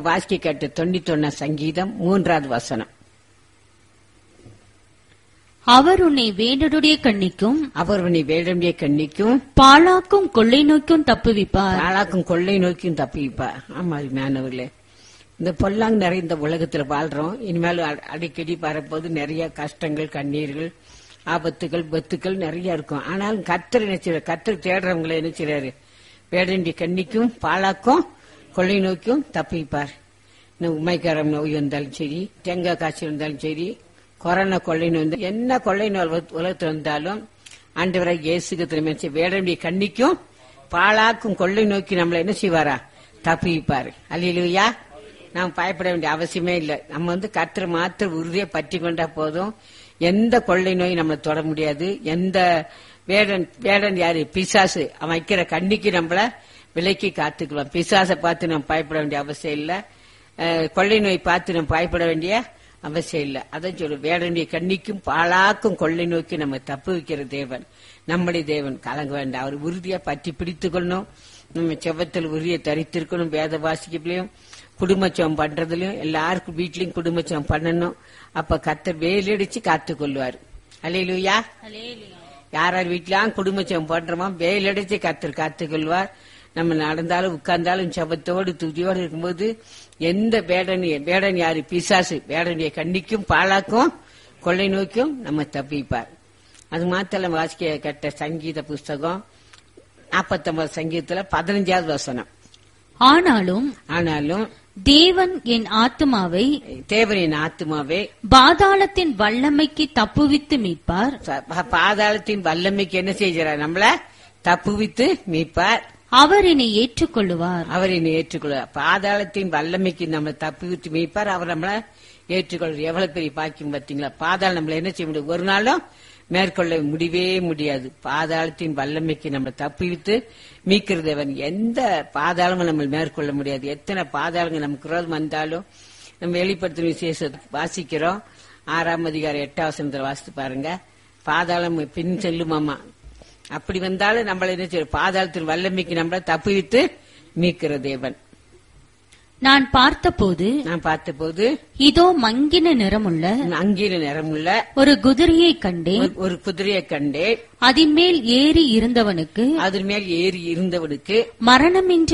வாசிக்க கேட்ட தொண்ணூத்தொன்னா சங்கீதம் மூன்றாவது வசனம் அவர் உன்னை வேடருடைய கண்ணிக்கும் அவர் உன்னை வேடமுடைய கண்ணிக்கும் பாழாக்கும் கொள்ளை நோய்க்கும் தப்புவிப்பார் பாழாக்கும் கொள்ளை நோக்கியும் தப்பிப்பா ஆமா மேனவர்களே இந்த பொல்லாங் நிறைந்த உலகத்துல வாழ்றோம் இனிமேல் அ- அடிக்கடி வரப்போது நிறைய கஷ்டங்கள் கண்ணீர்கள் ஆபத்துகள் பத்துக்கள் நிறைய இருக்கும் ஆனாலும் கத்தர் நினைச்சிரு கத்தர் தேடுறவங்களை நினைச்சிறாரு வேடண்டி கண்ணிக்கும் பாழாக்கும் கொள்ளை நோக்கியும் தப்பிப்பார் இந்த உமைக்காரம் நோய் வந்தாலும் சரி தேங்காய் காய்ச்சல் வந்தாலும் சரி கொரோனா கொள்ளை நோய் வந்தா- என்ன கொள்ளை நோய் உலக- உலகத்துல வந்தாலும் ஆண்டவரை இயேசுக்கு திரும்ப வேடண்டி கண்ணிக்கும் பாழாக்கும் கொள்ளை நோக்கி நம்மள என்ன செய்வாரா தப்பிப்பாரு அல்லையா நாம் பயப்பட வேண்டிய அவசியமே இல்லை நம்ம வந்து கத்திர மாத்திர உறுதியை பற்றி கொண்டா போதும் எந்த கொள்ளை நோய் நம்மளை தொட முடியாது எந்த வேடன் வேடன் யாரு பிசாசு அவன் வைக்கிற கண்ணிக்கு நம்மள விலைக்கு காத்துக்கலாம் பிசாசை பார்த்து நம்ம பயப்பட வேண்டிய அவசியம் இல்லை அஹ், கொள்ளை நோய் பார்த்து நம்ம பயப்பட வேண்டிய அவசியம் இல்லை அதான் சொல்லு வேடனுடைய கண்ணிக்கும் பாழாக்கும் கொள்ளை நோக்கி நம்ம தப்பு வைக்கிற தேவன் நம்முடைய தேவன் கலங்க வேண்டாம் அவர் உறுதியா பற்றி பிடித்துக் கொள்ளணும் நம்ம செவத்தில் உறுதியை தரித்திருக்கணும் வேத வாசிக்கலையும் குடும்பச்சம் பண்றதுலயும் எல்லாருக்கும் வீட்லயும் குடும்பச்சம் பண்ணணும் அப்ப கத்தர் வேலடிச்சு காத்து கொள்வார் அலையிலுயா யார் யார் வீட்லயும் குடும்பச்சம் பண்றோமோ வேலடிச்சு கத்தர் காத்து கொள்வார் நம்ம நடந்தாலும் உட்கார்ந்தாலும் செபத்தோடு துதியோடு இருக்கும்போது எந்த வேடன் வேடன் யாரு பிசாசு வேடனுடைய கண்ணிக்கும் பாழாக்கும் கொள்ளை நோக்கியும் நம்ம தப்பிப்பார் அது மாத்திரம் வாசிக்க கட்ட சங்கீத புஸ்தகம் நாற்பத்தொன்பது சங்கீதத்துல பதினஞ்சாவது வசனம் ஆனாலும் ஆனாலும் தேவன் என் ஆத்துமாவை தேவனின் ஆத்துமாவே பாதாளத்தின் வல்லமைக்கு தப்புவித்து மீட்பார் ச- பாதாளத்தின் வல்லமைக்கு என்ன செய்கிறார் நம்மள தப்புவித்து மீட்பார் அவர் என்னை ஏற்றுக்கொள்ளுவார் அவர் என்னை ஏற்றுக்கொள்வார் பாதாளத்தின் வல்லமைக்கு நம்ம தப்புவித்து மீட்பார் அவர் நம்மள ஏற்றுக்கொள்வார் எவ்வளவு பெரிய பாக்கியம் பார்த்தீங்களா பாதாளம் நம்மள என்ன செய்ய முடியும் ஒரு நாளும் மேற்கொள்ள முடியவே முடியாது பாதாளத்தின் வல்லமைக்கு நம்ம தப்புவித்து மீட்கிற தேவன் எந்த பாதாளமும் நம்ம மேற்கொள்ள முடியாது எத்தனை பாதாளங்கள் நமக்கு விரோதம் வந்தாலும் நம்ம வெளிப்படுத்தின விசேஷத்தை வாசிக்கிறோம் ஆறாம் அதிகாரம் எட்டாம் வசனத்துல வாசித்து பாருங்க பாதாளம் பின் செல்லுமாமா அப்படி வந்தாலும் நம்மள என்ன செய்யும் பாதாளத்தின் வல்லமைக்கு நம்மள தப்புவித்து மீட்கிற தேவன் நான் பார்த்தபோது நான் பார்த்தபோது இதோ மங்கின நிறமுள்ள அங்கீர நிறமுள்ள ஒரு குதிரையை கண்டேன் ஒரு- ஒரு குதிரையை கண்டேன் அதின் மேல் ஏறி இருந்தவனுக்கு அதன் மேல் ஏறி இருந்தவனுக்கு மரணமின்றி